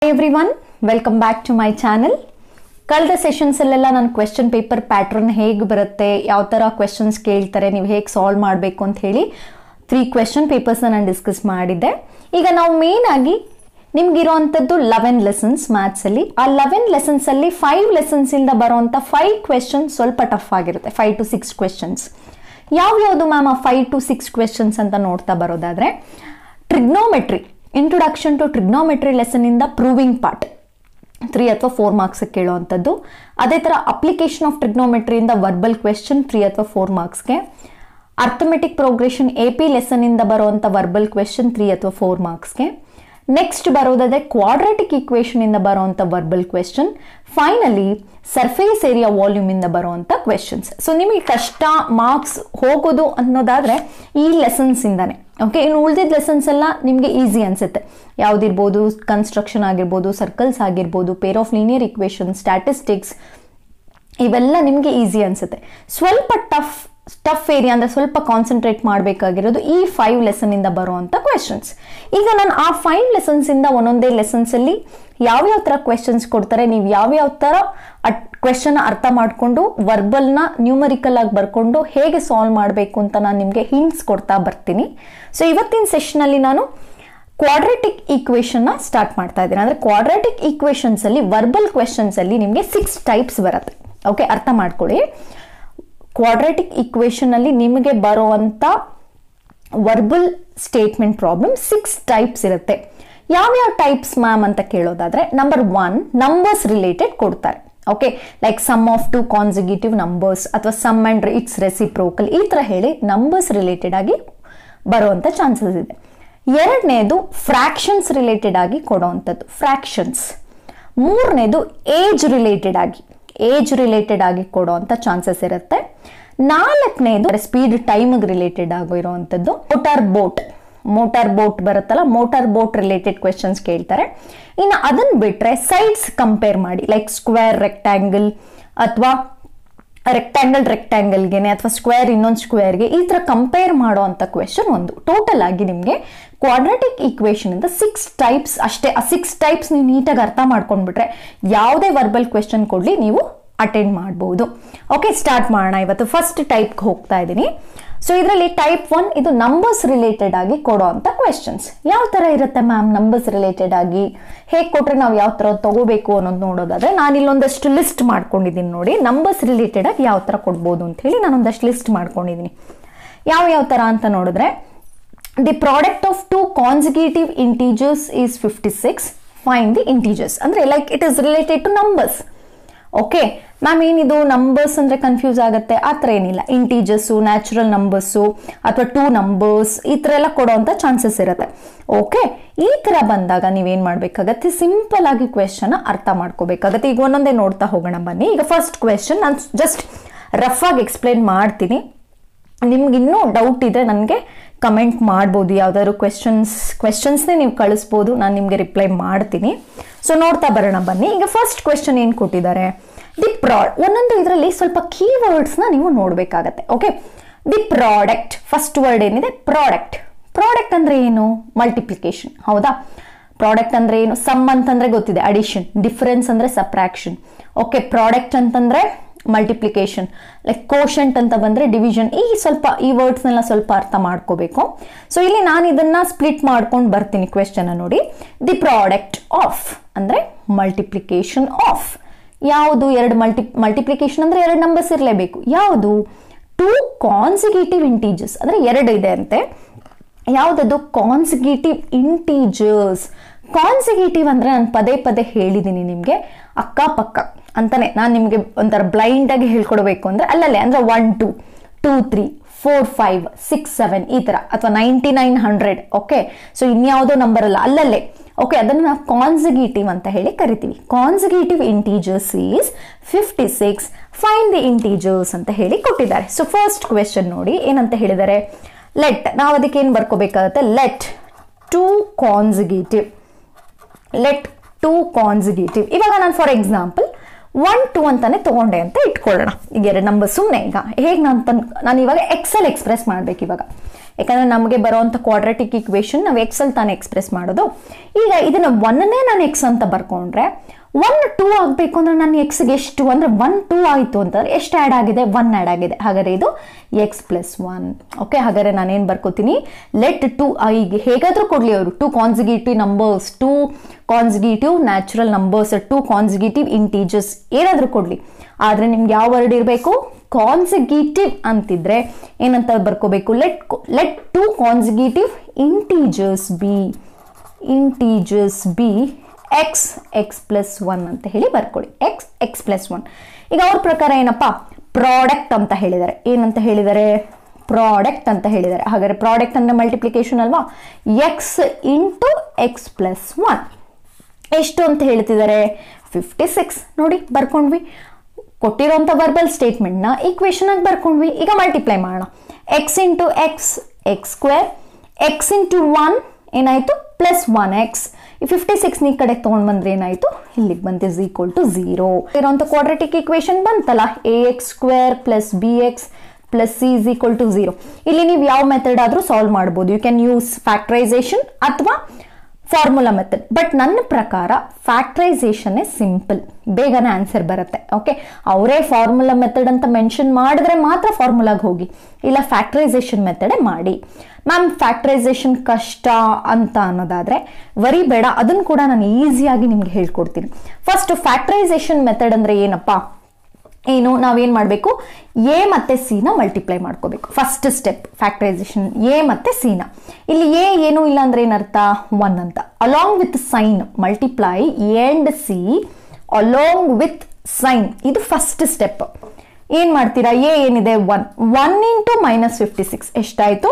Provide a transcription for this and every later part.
Every one welcome back to my channel ಕಳೆದ ಸೆಷನ್ಸಲ್ಲೆಲ್ಲ ನಾನು ಕ್ವೆಶನ್ ಪೇಪರ್ ಪ್ಯಾಟ್ರನ್ ಹೇಗೆ ಬರುತ್ತೆ ಯಾವ ಥರ ಕ್ವೆಶನ್ಸ್ ಕೇಳ್ತಾರೆ ನೀವು ಹೇಗೆ ಸಾಲ್ವ್ ಮಾಡಬೇಕು ಅಂತ ಹೇಳಿ ತ್ರೀ ಕ್ವೆಶನ್ ಪೇಪರ್ಸ್ನ ನಾನು ಡಿಸ್ಕಸ್ ಮಾಡಿದ್ದೆ ಈಗ ನಾವು ಮೇನ್ ಆಗಿ ನಿಮ್ಗಿರುವಂಥದ್ದು ಲೆವೆನ್ ಲೆಸನ್ಸ್ ಮ್ಯಾಥ್ಸಲ್ಲಿ ಆ ಲೆವೆನ್ ಲೆಸನ್ಸಲ್ಲಿ ಫೈವ್ ಲೆಸನ್ಸಿಂದ ಬರುವಂಥ ಫೈವ್ ಕ್ವೆಶನ್ ಸ್ವಲ್ಪ ಟಫ್ ಆಗಿರುತ್ತೆ ಫೈವ್ ಟು ಸಿಕ್ಸ್ ಕ್ವೆಶನ್ಸ್ ಯಾವ್ಯಾವುದು ಮ್ಯಾಮ್ ಆ ಫೈವ್ ಟು ಸಿಕ್ಸ್ ಕ್ವೆಶನ್ಸ್ ಅಂತ ನೋಡ್ತಾ ಬರೋದಾದ್ರೆ ಟ್ರಿಗ್ನೋಮೆಟ್ರಿ ಇಂಟ್ರೊಡಕ್ಷನ್ ಟು ಟ್ರಿಗ್ನೋಮೆಟ್ರಿ ಲೆಸನ್ನಿಂದ ಪ್ರೂವಿಂಗ್ ಪಾರ್ಟ್ ತ್ರೀ ಅಥವಾ ಫೋರ್ ಮಾರ್ಕ್ಸ್ ಕೇಳುವಂಥದ್ದು ಅದೇ ಥರ ಅಪ್ಲಿಕೇಶನ್ ಆಫ್ ಟ್ರಿಗ್ನೋಮೆಟ್ರಿಯಿಂದ ವರ್ಬಲ್ ಕ್ವೆಶನ್ ತ್ರೀ ಅಥವಾ ಫೋರ್ ಮಾರ್ಕ್ಸ್ಗೆ ಅರ್ಥಮೆಟಿಕ್ ಪ್ರೋಗ್ರೆಷನ್ ಎ ಪಿ ಲೆಸನ್ನಿಂದ ಬರುವಂಥ ವರ್ಬಲ್ ಕ್ವೆಶನ್ ತ್ರೀ ಅಥವಾ ಫೋರ್ ಮಾರ್ಕ್ಸ್ಗೆ ನೆಕ್ಸ್ಟ್ ಬರೋದಾದ್ರೆ ಕ್ವಾಡ್ರಾಟಿಕ್ ಈಕ್ವೇಷನ್ ಇಂದ ಬರುವಂತ verbal question finally surface area volume ಇಂದ ಬರುವಂತ ಕ್ವೆಶನ್ಸ್ ಸೊ ನಿಮಗೆ ಕಷ್ಟ ಮಾರ್ಕ್ಸ್ ಹೋಗೋದು ಅನ್ನೋದಾದ್ರೆ ಈ ಲೆಸನ್ಸ್ ಇಂದಾನೆ ಓಕೆ ಇನ್ನು ಉಳಿದಿದ್ದ ಲೆಸನ್ಸ್ ಎಲ್ಲ ನಿಮಗೆ ಈಸಿ ಅನ್ಸುತ್ತೆ ಯಾವ್ದಿರ್ಬೋದು ಕನ್ಸ್ಟ್ರಕ್ಷನ್ ಆಗಿರ್ಬೋದು ಸರ್ಕಲ್ಸ್ ಆಗಿರ್ಬೋದು pair of linear equation statistics ಇವೆಲ್ಲ ನಿಮಗೆ ಈಸಿ ಅನ್ಸುತ್ತೆ ಸ್ವಲ್ಪ ಟಫ್ ಟಫ್ ಏರಿಯಾ ಅಂದರೆ ಸ್ವಲ್ಪ ಕಾನ್ಸಂಟ್ರೇಟ್ ಮಾಡಬೇಕಾಗಿರೋದು ಈ ಫೈವ್ ಲೆಸನ್ನಿಂದ ಬರುವಂಥ ಕ್ವೆಶನ್ಸ್ ಈಗ ನಾನು ಆ ಫೈವ್ ಲೆಸನ್ಸಿಂದ ಒಂದೊಂದೇ ಲೆಸನ್ಸಲ್ಲಿ ಯಾವ್ಯಾವ ಥರ ಕ್ವೆಶನ್ಸ್ ಕೊಡ್ತಾರೆ ನೀವು ಯಾವ್ಯಾವ ಥರ ಅಟ್ ಕ್ವೆಶನ್ ಅರ್ಥ ಮಾಡಿಕೊಂಡು ವರ್ಬಲ್ನ ನ್ಯೂಮರಿಕಲ್ ಆಗಿ ಬರ್ಕೊಂಡು ಹೇಗೆ ಸಾಲ್ವ್ ಮಾಡಬೇಕು ಅಂತ ನಾನು ನಿಮಗೆ ಹಿಂಟ್ಸ್ ಕೊಡ್ತಾ ಬರ್ತೀನಿ ಸೊ ಇವತ್ತಿನ ಸೆಷನಲ್ಲಿ ನಾನು ಕ್ವಾಡ್ರೆಟಿಕ್ ಈಕ್ವೇಷನ್ನ ಸ್ಟಾರ್ಟ್ ಮಾಡ್ತಾ ಇದ್ದೀನಿ ಅಂದರೆ ಕ್ವಾಡ್ರೆಟಿಕ್ ಈಕ್ವೇಷನ್ಸಲ್ಲಿ ವರ್ಬಲ್ ಕ್ವೆಶನ್ಸಲ್ಲಿ ನಿಮಗೆ ಸಿಕ್ಸ್ ಟೈಪ್ಸ್ ಬರುತ್ತೆ ಓಕೆ ಅರ್ಥ ಮಾಡ್ಕೊಳ್ಳಿ ಕ್ವಾಡ್ರೆಟಿಕ್ ಈಕ್ವೇಷನ್ ಅಲ್ಲಿ ನಿಮಗೆ ಬರುವಂತ verbal statement problem six types ಇರುತ್ತೆ ಯಾವ್ಯಾವ ಟೈಪ್ಸ್ ಮ್ಯಾಮ್ ಅಂತ ಕೇಳೋದಾದ್ರೆ ನಂಬರ್ ಒನ್ ನಂಬರ್ಸ್ ರಿಲೇಟೆಡ್ ಕೊಡ್ತಾರೆ okay like sum of two consecutive numbers ಅಥವಾ ಸಮ್ ಅಂಡ್ ಇಟ್ಸ್ ರೆಸಿಪ್ರೋಕಲ್ ಈ ತರ ಹೇಳಿ ನಂಬರ್ಸ್ ರಿಲೇಟೆಡ್ ಆಗಿ ಬರುವಂತ ಚಾನ್ಸಸ್ ಇದೆ ಎರಡನೇದು ಫ್ರಾಕ್ಷನ್ಸ್ ರಿಲೇಟೆಡ್ ಆಗಿ ಕೊಡುವಂಥದ್ದು ಫ್ರಾಕ್ಷನ್ಸ್ ಮೂರನೇದು ಏಜ್ ರಿಲೇಟೆಡ್ ಆಗಿ ಏಜ್ ರಿಲೇಟೆಡ್ ಆಗಿ ಕೊಡುವಂತ ಚಾನ್ಸಸ್ ಇರುತ್ತೆ ನಾಲ್ಕನೇದು ಸ್ಪೀಡ್ ಟೈಮ್ಗೆ ರಿಲೇಟೆಡ್ ಆಗಿರುವಂಥದ್ದು ಮೋಟಾರ್ ಬೋಟ್ ಮೋಟಾರ್ ಬೋಟ್ ಬರುತ್ತಲ್ಲ ಮೋಟಾರ್ ಬೋಟ್ ರಿಲೇಟೆಡ್ ಕ್ವೆಶನ್ಸ್ ಕೇಳ್ತಾರೆ ಇನ್ನು ಅದನ್ನ ಬಿಟ್ರೆ ಸೈಡ್ಸ್ ಕಂಪೇರ್ ಮಾಡಿ ಲೈಕ್ ಸ್ಕ್ವೇರ್ ರೆಕ್ಟ್ಯಾಂಗಲ್ ಅಥವಾ ರೆಕ್ಟ್ಯಾಂಗಲ್ ರೆಕ್ಟ್ಯಾಂಗಲ್ಗೆನೆ ಅಥವಾ ಸ್ಕ್ವೇರ್ ಇನ್ನೊಂದು ಸ್ಕ್ವೇರ್ಗೆ ಈ ತರ ಕಂಪೇರ್ ಮಾಡುವಂತ ಕ್ವೆಶನ್ ಒಂದು ಟೋಟಲ್ ಆಗಿ ನಿಮಗೆ ಕ್ವಾಡ್ರಾಟಿಕ್ ಈಕ್ವೇಶನ್ ಇಂದ ಸಿಕ್ಸ್ ಟೈಪ್ಸ್ ಅಷ್ಟೇ ಆ ಸಿಕ್ಸ್ ಟೈಪ್ಸ್ ನೀವು ನೀಟಾಗಿ ಅರ್ಥ ಮಾಡ್ಕೊಂಡ್ಬಿಟ್ರೆ ಯಾವುದೇ ವರ್ಬಲ್ ಕ್ವೆಶನ್ ಕೊಡ್ಲಿ ನೀವು ಅಟೆಂಡ್ ಮಾಡಬಹುದು ಓಕೆ ಸ್ಟಾರ್ಟ್ ಮಾಡೋಣ ಇವತ್ತು ಫಸ್ಟ್ ಟೈಪ್ಗೆ ಹೋಗ್ತಾ ಇದ್ದೀನಿ ಸೊ ಇದರಲ್ಲಿ ಟೈಪ್ ಒನ್ ಇದು ನಂಬರ್ಸ್ ರಿಲೇಟೆಡ್ ಆಗಿ ಕೊಡೋ ಅಂತ ಕ್ವೆಶನ್ಸ್ ಯಾವ ತರ ಇರುತ್ತೆ ಮ್ಯಾಮ್ ನಂಬರ್ಸ್ ರಿಲೇಟೆಡ್ ಆಗಿ ಹೇಗೆ ಕೊಟ್ರೆ ನಾವು ಯಾವ ತರ ತಗೋಬೇಕು ಅನ್ನೋದು ನೋಡೋದಾದ್ರೆ ನಾನು ಇಲ್ಲೊಂದಷ್ಟು ಲಿಸ್ಟ್ ಮಾಡ್ಕೊಂಡಿದ್ದೀನಿ ನೋಡಿ ನಂಬರ್ಸ್ ರಿಲೇಟೆಡ್ ಆಗಿ ಯಾವ ತರ ಕೊಡ್ಬೋದು ಅಂತ ಹೇಳಿ ನಾನು ಒಂದಷ್ಟು ಲಿಸ್ಟ್ ಮಾಡ್ಕೊಂಡಿದ್ದೀನಿ ಯಾವ ಯಾವ ತರ ಅಂತ ನೋಡಿದ್ರೆ the product of two consecutive integers is fifty six find the integers ಅಂದ್ರೆ like it is related to numbers okay ma'am ಏನಿದು ನಂಬರ್ಸ್ ಅಂದ್ರೆ ಕನ್ಫ್ಯೂಸ್ ಆಗುತ್ತೆ ಆ ಥರ ಏನಿಲ್ಲ ಇಂಟೀಜರ್ಸು ನ್ಯಾಚುರಲ್ ನಂಬರ್ಸು ಅಥವಾ ಟೂ ನಂಬರ್ಸ್ ಈ ಥರ ಎಲ್ಲ ಕೊಡೋವಂಥ ಚಾನ್ಸಸ್ ಇರುತ್ತೆ ಓಕೆ ಈ ಥರ ಬಂದಾಗ ನೀವೇನು ಮಾಡಬೇಕಾಗತ್ತೆ ಸಿಂಪಲ್ ಆಗಿ ಕ್ವೆಶನ್ ಅರ್ಥ ಮಾಡ್ಕೋಬೇಕಾಗತ್ತೆ ಈಗ ಒಂದೊಂದೇ ನೋಡ್ತಾ ಹೋಗೋಣ ಬನ್ನಿ ಈಗ ಫಸ್ಟ್ ಕ್ವೆಶನ್ ನಾನು ಜಸ್ಟ್ ರಫ್ ಆಗಿ ಎಕ್ಸ್ಪ್ಲೇನ್ ಮಾಡ್ತೀನಿ ನಿಮ್ಗೆ ಇನ್ನೂ ಡೌಟ್ ಇದೆ ನನಗೆ ಕಮೆಂಟ್ ಮಾಡ್ಬೋದು ಯಾವ್ದಾದ್ರು ಕ್ವೆಶನ್ಸ್ ಕ್ವೆಶನ್ಸ್ನೇ ನೀವು ಕಳಿಸ್ಬೋದು ನಾನು ನಿಮಗೆ ರಿಪ್ಲೈ ಮಾಡ್ತೀನಿ ಸೊ ನೋಡ್ತಾ ಬರೋಣ ಬನ್ನಿ ಈಗ ಫಸ್ಟ್ ಕ್ವೆಶನ್ ಏನು ಕೊಟ್ಟಿದ್ದಾರೆ ದಿ ಪ್ರಾಡ್ ಒಂದೊಂದು ಇದರಲ್ಲಿ ಸ್ವಲ್ಪ ಕೀವರ್ಡ್ಸ್ನ ನೀವು ನೋಡಬೇಕಾಗತ್ತೆ okay the product first word ಏನಿದೆ ಪ್ರಾಡಕ್ಟ್ ಪ್ರಾಡಕ್ಟ್ ಅಂದ್ರೆ ಏನು ಮಲ್ಟಿಪ್ಲಿಕೇಶನ್ ಹೌದಾ ಪ್ರಾಡಕ್ಟ್ ಅಂದ್ರೆ ಏನು ಸಮ್ ಅಂತಂದ್ರೆ ಗೊತ್ತಿದೆ ಅಡಿಷನ್ ಡಿಫರೆನ್ಸ್ ಅಂದ್ರೆ ಸಪ್ರಾಕ್ಷನ್ ಓಕೆ ಪ್ರಾಡಕ್ಟ್ ಅಂತಂದ್ರೆ ಮಲ್ಟಿಪ್ಲಿಕೇಶನ್ ಲೈಕ್ ಕೋಶಂಟ್ ಅಂತ ಬಂದ್ರೆ ಡಿವಿಷನ್ ಈ ಸ್ವಲ್ಪ ಈ ವರ್ಡ್ಸ್ನೆಲ್ಲ ಸ್ವಲ್ಪ ಅರ್ಥ ಮಾಡ್ಕೋಬೇಕು ಸೊ ಇಲ್ಲಿ ನಾನು ಇದನ್ನ ಸ್ಪ್ಲಿಟ್ ಮಾಡ್ಕೊಂಡು ಬರ್ತೀನಿ ಕ್ವೆಶನ್ ನೋಡಿ ದಿ ಪ್ರಾಡಕ್ಟ್ ಆಫ್ ಅಂದ್ರೆ ಮಲ್ಟಿಪ್ಲಿಕೇಶನ್ ಆಫ್ ಯಾವುದು ಎರಡು ಮಲ್ಟಿ ಮಲ್ಟಿಪ್ಲಿಕೇಶನ್ ಅಂದ್ರೆ ಎರಡು ನಂಬರ್ಸ್ ಇರಲೇಬೇಕು ಯಾವುದು ಟೂ ಕಾನ್ಸಿಕ್ಯೂಟಿವ್ ಇಂಟೀಜರ್ಸ್ ಅಂದ್ರೆ ಎರಡು ಇದೆ ಅಂತೆ ಯಾವುದದು ಕಾನ್ಸಿಕ್ಯೂಟಿವ್ ಇಂಟೀಜರ್ಸ್ ಕಾನ್ಸಿಕ್ಯೂಟಿವ್ ಅಂದ್ರೆ ನಾನು ಪದೇ ಪದೇ ಹೇಳಿದ್ದೀನಿ ನಿಮಗೆ ಅಕ್ಕಪಕ್ಕ ಅಂತಾನೆ ನಾನು ನಿಮಗೆ ಒಂಥರ ಬ್ಲೈಂಡ್ ಆಗಿ ಹೇಳ್ಕೊಡ್ಬೇಕು ಅಂದ್ರೆ ಅಲ್ಲಲ್ಲೇ ಅಂದ್ರೆ one two two three four five six seven ಈ ತರ ಅಥವಾ ninety nine hundred okay so ಇನ್ಯಾವುದೋ ನಂಬರ್ ಅಲ್ಲ ಅಲ್ಲಲ್ಲೇ ಓಕೆ ಅದನ್ನು ನಾವು ಕಾನ್ಸಿಕ್ಯೂಟಿವ್ ಅಂತ ಹೇಳಿ ಕರಿತೀವಿ consecutive integers is fifty six find the integers ಅಂತ ಹೇಳಿ ಕೊಟ್ಟಿದ್ದಾರೆ ಸೊ ಫಸ್ಟ್ ಕ್ವೆಶನ್ ನೋಡಿ ಏನಂತ ಹೇಳಿದ್ದಾರೆ ಲೆಟ್ ನಾವು ಅದಕ್ಕೆ ಏನು ಬರ್ಕೋಬೇಕಾಗತ್ತೆ let two consecutive let two consecutive ಇವಾಗ ನಾನು ಫಾರ್ ಎಕ್ಸಾಂಪಲ್ ಒನ್ ಟು ಅಂತಾನೆ ತಗೊಂಡೆ ಅಂತ ಇಟ್ಕೊಳ್ಳೋಣ ಈಗ ಎರಡು ನಂಬರ್ ಸುಮ್ಮನೆ ಈಗ ಹೇಗೆ ನಾನು ತನ್ ನಾನು ಇವಾಗ ಎಕ್ಸೆಲ್ ಎಕ್ಸ್ಪ್ರೆಸ್ ಮಾಡ್ಬೇಕು ಇವಾಗ ಯಾಕಂದ್ರೆ ನಮಗೆ ಬರುವಂಥ ಕ್ವಾಡ್ರಾಟಿಕ್ ಇಕ್ವೇಶನ್ ನಾವು ಎಕ್ಸ್ ಅಲ್ಲಿ ತಾನೇ ಎಕ್ಸ್ಪ್ರೆಸ್ ಮಾಡೋದು ಈಗ ಇದನ್ನ ಒನ್ನೇ ನಾನು ಎಕ್ಸ್ ಅಂತ ಬರ್ಕೊಂಡ್ರೆ ಒನ್ ಟೂ ಆಗಬೇಕು ಅಂದ್ರೆ ನಾನು ಎಕ್ಸ್ಗೆ ಎಷ್ಟು ಅಂದ್ರೆ ಒನ್ ಟೂ ಆಯಿತು ಅಂತಂದ್ರೆ ಎಷ್ಟು ಆ್ಯಡ್ ಆಗಿದೆ ಒನ್ ಆ್ಯಡ್ ಆಗಿದೆ ಹಾಗಾದ್ರೆ ಇದು ಎಕ್ಸ್ ಪ್ಲಸ್ ಒನ್ ಓಕೆ ಹಾಗಾದ್ರೆ ನಾನೇನು ಬರ್ಕೋತೀನಿ ಲೆಟ್ ಟು ಐಗೆ ಹೇಗಾದರೂ ಕೊಡಲಿ ಅವರು two consecutive numbers two consecutive natural numbers two consecutive integers ಏನಾದರೂ ಕೊಡಲಿ ಆದರೆ ನಿಮ್ಗೆ ಯಾವ ವರ್ಡ್ ಇರಬೇಕು ಕಾನ್ಸಿಗೇಟಿವ್ ಅಂತಿದ್ರೆ ಏನಂತ ಬರ್ಕೋಬೇಕು let let two consecutive integers be integers be x x plus one ಅಂತ ಹೇಳಿ ಬರ್ಕೊಳ್ಳಿ ಎಕ್ಸ್ ಎಕ್ಸ್ ಪ್ಲಸ್ ಒನ್ ಈಗ ಅವ್ರ ಪ್ರಕಾರ ಏನಪ್ಪ ಪ್ರಾಡಕ್ಟ್ ಅಂತ ಹೇಳಿದ್ದಾರೆ ಏನಂತ ಹೇಳಿದ್ದಾರೆ ಪ್ರಾಡಕ್ಟ್ ಅಂತ ಹೇಳಿದ್ದಾರೆ ಹಾಗಾದ್ರೆ ಪ್ರಾಡಕ್ಟ್ ಅಂದರೆ ಮಲ್ಟಿಪ್ಲಿಕೇಶನ್ ಅಲ್ವಾ x into x plus one ಎಷ್ಟು ಅಂತ ಹೇಳ್ತಿದ್ದಾರೆ ಫಿಫ್ಟಿ ಸಿಕ್ಸ್ ನೋಡಿ ಬರ್ಕೊಂಡ್ವಿ ಕೊಟ್ಟಿರೋಂಥ ವರ್ಬಲ್ ಸ್ಟೇಟ್ಮೆಂಟ್ನ ಈಕ್ವೇಶನ್ ಆಗಿ ಬರ್ಕೊಂಡ್ವಿ ಈಗ ಮಲ್ಟಿಪ್ಲೈ ಮಾಡೋಣ x into x x square x into one ಏನಾಯಿತು ಪ್ಲಸ್ ಒನ್ ಎಕ್ಸ್ ಈ ಫಿಫ್ಟಿ ಸಿಕ್ಸ್ ಈ ಕಡೆ ತೊಗೊಂಡು ಬಂದ್ರೆ ಏನಾಯಿತು ಇಲ್ಲಿಗೆ ಬಂತು ಇಸ್ ಈಕ್ವಲ್ ಟು ಝೀರೋ ಇರೋಂಥ ಕ್ವಾಡ್ರೆಟಿಕ್ ಈಕ್ವೇಶನ್ ಬಂತಲ್ಲ a x square plus b x plus c is equal to zero ಇಲ್ಲಿ ನೀವು ಯಾವ ಮೆಥಡ್ ಆದರೂ ಸಾಲ್ವ್ ಮಾಡ್ಬೋದು ಯು ಕ್ಯಾನ್ ಯೂಸ್ ಫ್ಯಾಕ್ಟ್ರೈಸೇಷನ್ ಅಥವಾ ಫಾರ್ಮುಲಾ ಮೆಥಡ್ ಬಟ್ ನನ್ನ ಪ್ರಕಾರ ಫ್ಯಾಕ್ಟ್ರೈಸೇಷನ್ನೇ ಸಿಂಪಲ್ ಬೇಗನೆ ಆನ್ಸರ್ ಬರುತ್ತೆ ಓಕೆ ಅವರೇ ಫಾರ್ಮುಲಾ ಮೆಥಡ್ ಅಂತ ಮೆನ್ಷನ್ ಮಾಡಿದ್ರೆ ಮಾತ್ರ ಫಾರ್ಮುಲಾಗೆ ಹೋಗಿ ಇಲ್ಲ ಫ್ಯಾಕ್ಟ್ರೈಸೇಷನ್ ಮೆಥಡೇ ಮಾಡಿ ಮ್ಯಾಮ್ ಫ್ಯಾಕ್ಟ್ರೈಸೇಷನ್ ಕಷ್ಟ ಅಂತ ಅನ್ನೋದಾದರೆ ವರಿ ಬೇಡ ಅದನ್ನು ಕೂಡ ನಾನು ಈಸಿಯಾಗಿ ನಿಮ್ಗೆ ಹೇಳ್ಕೊಡ್ತೀನಿ ಫಸ್ಟ್ ಫ್ಯಾಕ್ಟ್ರೈಸೇಷನ್ ಮೆಥಡ್ ಅಂದರೆ ಏನಪ್ಪ ಏನು ನಾವೇನು ಮಾಡಬೇಕು ಎ ಮತ್ತು ಸಿನ ಮಲ್ಟಿಪ್ಲೈ ಮಾಡ್ಕೋಬೇಕು ಫಸ್ಟ್ ಸ್ಟೆಪ್ ಫ್ಯಾಕ್ಟರೈಸೇಷನ್ ಎ ಮತ್ತು ಸಿನ ಇಲ್ಲಿ ಎ ಏನು ಇಲ್ಲ ಅಂದ್ರೆ ಏನರ್ಥ ಒನ್ ಅಂತ along with sign multiply and c along with sign ಇದು ಫಸ್ಟ್ ಸ್ಟೆಪ್ ಏನು ಮಾಡ್ತೀರಾ ಎ ಏನಿದೆ one one into minus fifty six ಎಷ್ಟಾಯಿತು